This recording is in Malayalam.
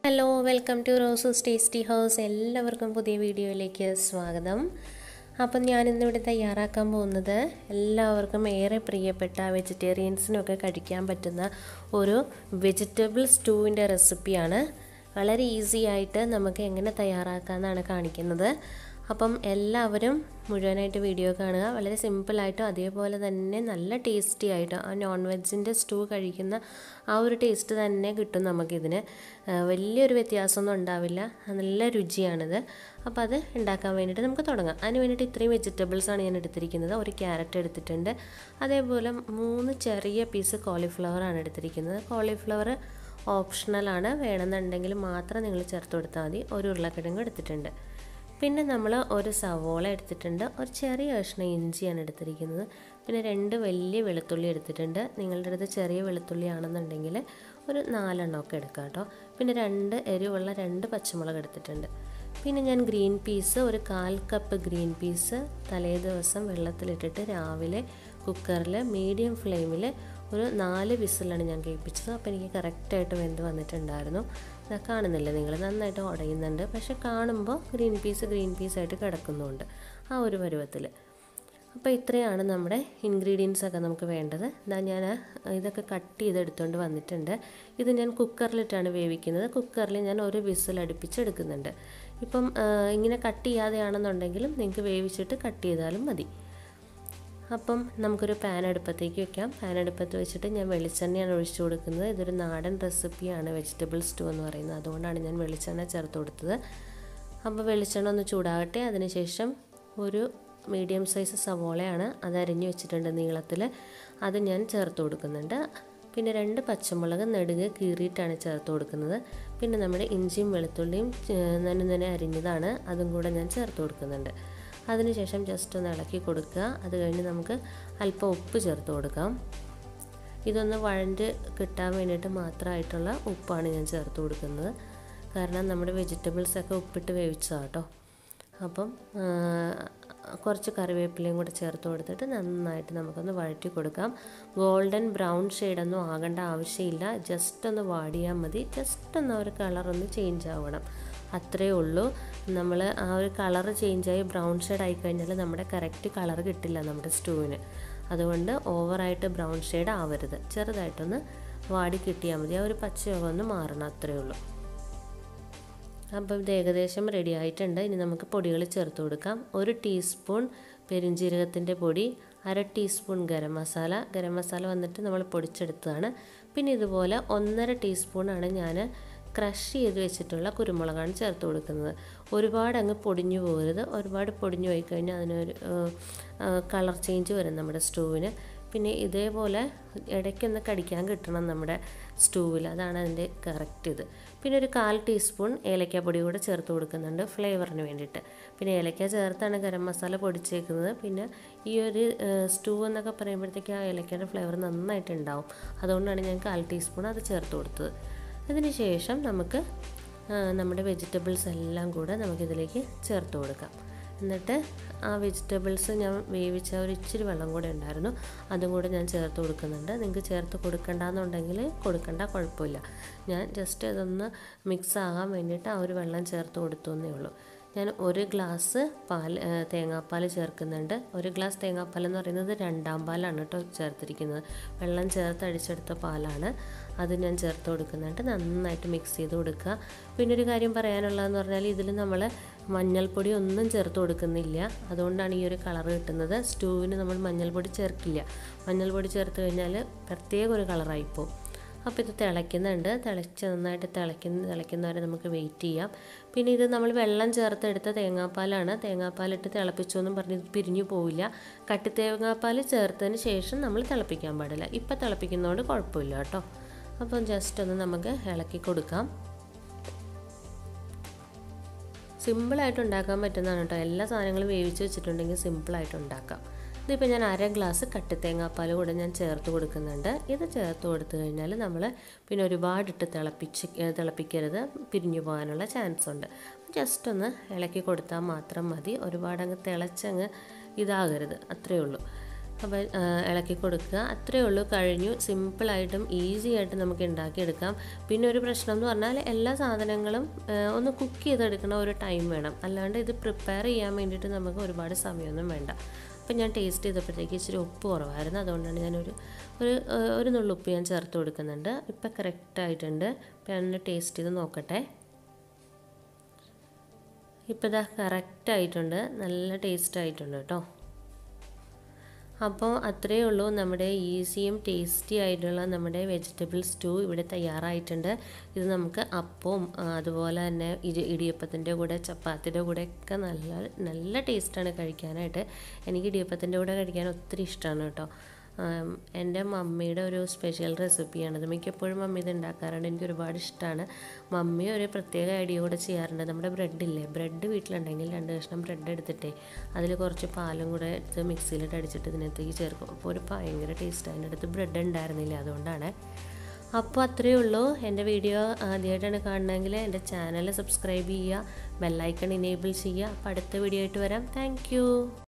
hello welcome to Rose's tasty house എല്ലാവർക്കും പുതിയ വീഡിയോയിലേക്ക് സ്വാഗതം അപ്പം ഞാനിന്നിവിടെ തയ്യാറാക്കാൻ പോകുന്നത് എല്ലാവർക്കും ഏറെ പ്രിയപ്പെട്ട വെജിറ്റേറിയൻസിനൊക്കെ കഴിക്കാൻ പറ്റുന്ന ഒരു വെജിറ്റബിൾ സ്റ്റൂവിൻ്റെ റെസിപ്പിയാണ് വളരെ ഈസി ആയിട്ട് നമുക്ക് എങ്ങനെ തയ്യാറാക്കാമെന്നാണ് കാണിക്കുന്നത് അപ്പം എല്ലാവരും മുഴുവനായിട്ട് വീഡിയോ കാണുക വളരെ സിമ്പിളായിട്ടും അതേപോലെ തന്നെ നല്ല ടേസ്റ്റി ആയിട്ടും ആ നോൺ വെജിൻ്റെ സ്റ്റൂ കഴിക്കുന്ന ആ ഒരു ടേസ്റ്റ് തന്നെ കിട്ടും നമുക്കിതിന് വലിയൊരു വ്യത്യാസമൊന്നും ഉണ്ടാവില്ല നല്ല രുചിയാണിത് അപ്പോൾ അത് ഉണ്ടാക്കാൻ വേണ്ടിയിട്ട് നമുക്ക് തുടങ്ങാം അതിന് വേണ്ടിയിട്ട് ഇത്രയും വെജിറ്റബിൾസാണ് ഞാൻ എടുത്തിരിക്കുന്നത് ഒരു ക്യാരറ്റ് എടുത്തിട്ടുണ്ട് അതേപോലെ മൂന്ന് ചെറിയ പീസ് കോളിഫ്ലവറാണ് എടുത്തിരിക്കുന്നത് കോളിഫ്ലവർ ഓപ്ഷണലാണ് വേണമെന്നുണ്ടെങ്കിൽ മാത്രം നിങ്ങൾ ചേർത്ത് കൊടുത്താൽ മതി ഒരു ഉരുളക്കിഴങ്ങ് എടുത്തിട്ടുണ്ട് പിന്നെ നമ്മൾ ഒരു സവോള എടുത്തിട്ടുണ്ട് ഒരു ചെറിയ കഷ്ണം ഇഞ്ചിയാണ് എടുത്തിരിക്കുന്നത് പിന്നെ രണ്ട് വലിയ വെളുത്തുള്ളി എടുത്തിട്ടുണ്ട് നിങ്ങളുടെ അടുത്ത് ചെറിയ വെളുത്തുള്ളി ആണെന്നുണ്ടെങ്കിൽ ഒരു നാലെണ്ണമൊക്കെ എടുക്കാം കേട്ടോ പിന്നെ രണ്ട് എരിവുള്ള രണ്ട് പച്ചമുളക് എടുത്തിട്ടുണ്ട് പിന്നെ ഞാൻ ഗ്രീൻ പീസ് ഒരു കാൽ കപ്പ് ഗ്രീൻ പീസ് തലേ ദിവസം വെള്ളത്തിലിട്ടിട്ട് രാവിലെ കുക്കറിൽ മീഡിയം ഫ്ലെയിമിൽ ഒരു നാല് വിസിലാണ് ഞാൻ കേൾപ്പിച്ചത് അപ്പോൾ എനിക്ക് കറക്റ്റായിട്ട് വെന്ത് വന്നിട്ടുണ്ടായിരുന്നു ഇതാ കാണുന്നില്ല നിങ്ങൾ നന്നായിട്ട് ഉടയുന്നുണ്ട് പക്ഷെ കാണുമ്പോൾ ഗ്രീൻ പീസ് ഗ്രീൻ പീസായിട്ട് കിടക്കുന്നുണ്ട് ആ ഒരു പരുവത്തിൽ അപ്പോൾ ഇത്രയാണ് നമ്മുടെ ഇൻഗ്രീഡിയൻസ് ഒക്കെ നമുക്ക് വേണ്ടത് ഇതാ ഞാൻ ഇതൊക്കെ കട്ട് ചെയ്തെടുത്തുകൊണ്ട് വന്നിട്ടുണ്ട് ഇത് ഞാൻ കുക്കറിലിട്ടാണ് വേവിക്കുന്നത് കുക്കറിൽ ഞാൻ ഒരു വിസിൽ അടുപ്പിച്ചെടുക്കുന്നുണ്ട് ഇപ്പം ഇങ്ങനെ കട്ട് ചെയ്യാതെയാണെന്നുണ്ടെങ്കിലും നിങ്ങൾക്ക് വേവിച്ചിട്ട് കട്ട് ചെയ്താലും മതി അപ്പം നമുക്കൊരു പാൻ അടുപ്പത്തേക്ക് വെക്കാം പാൻ അടുപ്പത്ത് വെച്ചിട്ട് ഞാൻ വെളിച്ചെണ്ണയാണ് ഒഴിച്ചു കൊടുക്കുന്നത് ഇതൊരു നാടൻ റെസിപ്പിയാണ് വെജിറ്റബിൾ സ്റ്റൂ എന്ന് പറയുന്നത് അതുകൊണ്ടാണ് ഞാൻ വെളിച്ചെണ്ണ ചേർത്ത് കൊടുത്തത് അപ്പോൾ വെളിച്ചെണ്ണ ഒന്ന് ചൂടാകട്ടെ അതിനുശേഷം ഒരു മീഡിയം സൈസ് സവോളയാണ് അത് അരിഞ്ഞു വെച്ചിട്ടുണ്ട് നീളത്തിൽ അത് ഞാൻ ചേർത്ത് കൊടുക്കുന്നുണ്ട് പിന്നെ രണ്ട് പച്ചമുളക് നെടുകെ കീറിയിട്ടാണ് ചേർത്ത് കൊടുക്കുന്നത് പിന്നെ നമ്മുടെ ഇഞ്ചിയും വെളുത്തുള്ളിയും നനു നനെ അരിഞ്ഞതാണ് അതും കൂടെ ഞാൻ ചേർത്ത് കൊടുക്കുന്നുണ്ട് അതിനുശേഷം ജസ്റ്റ് ഒന്ന് ഇളക്കി കൊടുക്കുക അത് കഴിഞ്ഞ് നമുക്ക് അല്പം ഉപ്പ് ചേർത്ത് കൊടുക്കാം ഇതൊന്ന് വഴണ്ട് കിട്ടാൻ വേണ്ടിയിട്ട് മാത്രമായിട്ടുള്ള ഉപ്പാണ് ഞാൻ ചേർത്ത് കൊടുക്കുന്നത് കാരണം നമ്മുടെ വെജിറ്റബിൾസൊക്കെ ഉപ്പിട്ട് വേവിച്ചതാണ് കേട്ടോ അപ്പം കുറച്ച് കറിവേപ്പിലയും കൂടെ ചേർത്ത് കൊടുത്തിട്ട് നന്നായിട്ട് നമുക്കൊന്ന് വഴറ്റി കൊടുക്കാം ഗോൾഡൻ ബ്രൗൺ ഷെയ്ഡൊന്നും ആകേണ്ട ആവശ്യമില്ല ജസ്റ്റ് ഒന്ന് വാടിയാൽ മതി ജസ്റ്റ് ഒന്ന് ഒരു കളറൊന്ന് ചേഞ്ച് ആവണം അത്രയേ ഉള്ളൂ നമ്മൾ ആ ഒരു കളർ ചേഞ്ചായി ബ്രൗൺ ഷെയ്ഡ് ആയി കഴിഞ്ഞാൽ നമ്മുടെ കറക്റ്റ് കളർ കിട്ടില്ല നമ്മുടെ സ്റ്റൂവിന് അതുകൊണ്ട് ഓവറായിട്ട് ബ്രൗൺ ഷെയ്ഡ് ആവരുത് ചെറുതായിട്ടൊന്ന് വാടി കിട്ടിയാൽ മതി ആ ഒരു പച്ചയൊക്കെ ഒന്ന് മാറണം അത്രയേ ഉള്ളൂ അപ്പം ഇത് ഏകദേശം റെഡി ആയിട്ടുണ്ട് ഇനി നമുക്ക് പൊടികൾ ചേർത്ത് കൊടുക്കാം ഒരു ടീസ്പൂൺ പെരിഞ്ജീരകത്തിൻ്റെ പൊടി അര ടീസ്പൂൺ ഗരം മസാല ഗരം മസാല വന്നിട്ട് നമ്മൾ പൊടിച്ചെടുത്തതാണ് പിന്നെ ഇതുപോലെ ഒന്നര ടീസ്പൂണാണ് ഞാൻ ക്രഷ് ചെയ്ത് വെച്ചിട്ടുള്ള കുരുമുളകാണ് ചേർത്ത് കൊടുക്കുന്നത് ഒരുപാട് അങ്ങ് പൊടിഞ്ഞു പോകരുത് ഒരുപാട് പൊടിഞ്ഞു പോയി കഴിഞ്ഞാൽ അതിനൊരു കളർ ചേഞ്ച് വരും നമ്മുടെ സ്റ്റൂവിന് പിന്നെ ഇതേപോലെ ഇടയ്ക്കൊന്ന് കടിക്കാൻ കിട്ടണം നമ്മുടെ സ്റ്റൂവിൽ അതാണ് അതിൻ്റെ കറക്റ്റ് ഇത് പിന്നെ ഒരു കാൽ ടീസ്പൂൺ ഏലക്കാപ്പൊടി കൂടെ ചേർത്ത് കൊടുക്കുന്നുണ്ട് ഫ്ലേവറിന് വേണ്ടിയിട്ട് പിന്നെ ഏലക്ക ചേർത്താണ് ഗരം മസാല പൊടിച്ചേക്കുന്നത് പിന്നെ ഈ ഒരു സ്റ്റൂ എന്നൊക്കെ പറയുമ്പോഴത്തേക്ക് ആ ഏലക്കയുടെ ഫ്ലേവർ നന്നായിട്ടുണ്ടാവും അതുകൊണ്ടാണ് ഞാൻ കാൽ ടീസ്പൂൺ അത് ചേർത്ത് കൊടുത്തത് അതിന് ശേഷം നമുക്ക് നമ്മുടെ വെജിറ്റബിൾസ് എല്ലാം കൂടെ നമുക്കിതിലേക്ക് ചേർത്ത് കൊടുക്കാം എന്നിട്ട് ആ വെജിറ്റബിൾസ് ഞാൻ വേവിച്ച ഒരു ഇച്ചിരി വെള്ളം കൂടെ ഉണ്ടായിരുന്നു അതും കൂടെ ഞാൻ ചേർത്ത് കൊടുക്കുന്നുണ്ട് നിങ്ങൾക്ക് ചേർത്ത് കൊടുക്കണ്ടെന്നുണ്ടെങ്കിൽ കൊടുക്കണ്ട കുഴപ്പമില്ല ഞാൻ ജസ്റ്റ് അതൊന്ന് മിക്സ് ആകാൻ വേണ്ടിയിട്ട് ആ ഒരു വെള്ളം ചേർത്ത് കൊടുത്തു എന്നേ ഉള്ളൂ ഞാൻ ഒരു ഗ്ലാസ് പാൽ തേങ്ങാപ്പാൽ ചേർക്കുന്നുണ്ട് ഒരു ഗ്ലാസ് തേങ്ങാപ്പാൽ എന്ന് പറയുന്നത് രണ്ടാം പാലാണ് കേട്ടോ ചേർത്തിരിക്കുന്നത് വെള്ളം ചേർത്ത് അടിച്ചെടുത്ത പാലാണ് അത് ഞാൻ ചേർത്ത് കൊടുക്കുന്നുണ്ട് നന്നായിട്ട് മിക്സ് ചെയ്ത് കൊടുക്കുക പിന്നെ ഒരു കാര്യം പറയാനുള്ളതെന്ന് പറഞ്ഞാൽ ഇതിൽ നമ്മൾ മഞ്ഞൾപ്പൊടി ഒന്നും ചേർത്ത് കൊടുക്കുന്നില്ല അതുകൊണ്ടാണ് ഈ ഒരു കളർ കിട്ടുന്നത് സ്റ്റൂവിന് നമ്മൾ മഞ്ഞൾപ്പൊടി ചേർക്കില്ല മഞ്ഞൾപ്പൊടി ചേർത്ത് കഴിഞ്ഞാൽ പ്രത്യേക ഒരു കളറായിപ്പോവും അപ്പോൾ ഇത് തിളയ്ക്കുന്നുണ്ട് തിളച്ച് നന്നായിട്ട് തിളയ്ക്കുന്ന തിളയ്ക്കുന്നവരെ നമുക്ക് വെയിറ്റ് ചെയ്യാം പിന്നെ ഇത് നമ്മൾ വെള്ളം ചേർത്തെടുത്ത തേങ്ങാപ്പാലാണ് തേങ്ങാപ്പാലിട്ട് തിളപ്പിച്ചു എന്നും പറഞ്ഞ് ഇത് പിരിഞ്ഞു പോവില്ല കട്ടി തേങ്ങാപ്പാൽ ചേർത്തതിന് ശേഷം നമ്മൾ തിളപ്പിക്കാൻ പാടില്ല ഇപ്പം തിളപ്പിക്കുന്നതുകൊണ്ട് കുഴപ്പമില്ല കേട്ടോ അപ്പം ജസ്റ്റ് ഒന്ന് നമുക്ക് ഇളക്കി കൊടുക്കാം സിമ്പിളായിട്ട് ഉണ്ടാക്കാൻ പറ്റുന്നതാണ് കേട്ടോ എല്ലാ സാധനങ്ങളും വേവിച്ച് വെച്ചിട്ടുണ്ടെങ്കിൽ സിമ്പിളായിട്ട് ഉണ്ടാക്കാം ഇതിപ്പോൾ ഞാൻ അര ഗ്ലാസ് കട്ടി തേങ്ങാപ്പാൽ കൂടെ ഞാൻ ചേർത്ത് കൊടുക്കുന്നുണ്ട് ഇത് ചേർത്ത് കൊടുത്തു കഴിഞ്ഞാൽ നമ്മൾ പിന്നെ ഒരുപാടിട്ട് തിളപ്പിച്ച് തിളപ്പിക്കരുത് പിരിഞ്ഞു പോകാനുള്ള ചാൻസ് ഉണ്ട് ജസ്റ്റ് ഒന്ന് ഇളക്കി കൊടുത്താൽ മാത്രം മതി ഒരുപാടങ്ങ് തിളച്ചങ്ങ് ഇതാകരുത് അത്രയേ ഉള്ളൂ അപ്പോൾ ഇളക്കി കൊടുക്കുക അത്രയേ ഉള്ളൂ കഴിഞ്ഞു സിമ്പിളായിട്ടും ഈസി ആയിട്ട് നമുക്ക് ഉണ്ടാക്കിയെടുക്കാം പിന്നെ ഒരു പ്രശ്നം എന്ന് പറഞ്ഞാൽ എല്ലാ സാധനങ്ങളും ഒന്ന് കുക്ക് ചെയ്തെടുക്കണ ഒരു ടൈം വേണം അല്ലാണ്ട് ഇത് പ്രിപ്പയർ ചെയ്യാൻ വേണ്ടിയിട്ട് നമുക്ക് ഒരുപാട് സമയമൊന്നും വേണ്ട അപ്പം ഞാൻ ടേസ്റ്റ് ചെയ്തപ്പോഴത്തേക്ക് ഇച്ചിരി ഉപ്പ് കുറവായിരുന്നു അതുകൊണ്ടാണ് ഞാനൊരു ഒരു ഒരു നുള്ളുപ്പ് ഞാൻ ചേർത്ത് കൊടുക്കുന്നുണ്ട് ഇപ്പം കറക്റ്റായിട്ടുണ്ട് അപ്പം ഞാൻ ടേസ്റ്റ് ചെയ്ത് നോക്കട്ടെ ഇപ്പോൾ ഇതാ കറക്റ്റായിട്ടുണ്ട് നല്ല ടേസ്റ്റ് ആയിട്ടുണ്ട് കേട്ടോ അപ്പോൾ അത്രയേ ഉള്ളൂ നമ്മുടെ ഈസിയും ടേസ്റ്റി ആയിട്ടുള്ള നമ്മുടെ വെജിറ്റബിൾ സ്റ്റൂ ഇവിടെ തയ്യാറായിട്ടുണ്ട് ഇത് നമുക്ക് അപ്പവും അതുപോലെ തന്നെ ഇടി ഇടിയപ്പത്തിൻ്റെ കൂടെ ചപ്പാത്തിയുടെ കൂടെയൊക്കെ നല്ല നല്ല ടേസ്റ്റാണ് കഴിക്കാനായിട്ട് എനിക്ക് ഇടിയപ്പത്തിൻ്റെ കൂടെ കഴിക്കാൻ ഒത്തിരി ഇഷ്ടമാണ് കേട്ടോ എൻ്റെ മമ്മിയുടെ ഒരു സ്പെഷ്യൽ റെസിപ്പിയാണിത് മിക്കപ്പോഴും മമ്മി ഇത് ഉണ്ടാക്കാറുണ്ട് എനിക്ക് ഒരുപാട് ഇഷ്ടമാണ് മമ്മി ഒരു പ്രത്യേക ഐഡിയ കൂടെ ചെയ്യാറുണ്ട് നമ്മുടെ ബ്രെഡില്ലേ ബ്രെഡ് വീട്ടിലുണ്ടെങ്കിൽ രണ്ട് കഷ്ണം ബ്രെഡ് എടുത്തിട്ടേ അതിൽ കുറച്ച് പാലും കൂടെ എടുത്ത് മിക്സിയിലിട്ട് അടിച്ചിട്ട് ഇതിനകത്തേക്ക് ചേർക്കും അപ്പോൾ ഒരു ഭയങ്കര ടേസ്റ്റ് അതിൻ്റെ അടുത്ത് ബ്രെഡ് ഉണ്ടായിരുന്നില്ല അതുകൊണ്ടാണ് അപ്പോൾ അത്രയേ ഉള്ളൂ എൻ്റെ വീഡിയോ ആദ്യമായിട്ടാണ് കാണണമെങ്കിൽ എൻ്റെ ചാനൽ സബ്സ്ക്രൈബ് ചെയ്യുക ബെല്ലൈക്കൺ ഇനേബിൾ ചെയ്യുക അപ്പോൾ അടുത്ത വീഡിയോ ആയിട്ട് വരാം താങ്ക്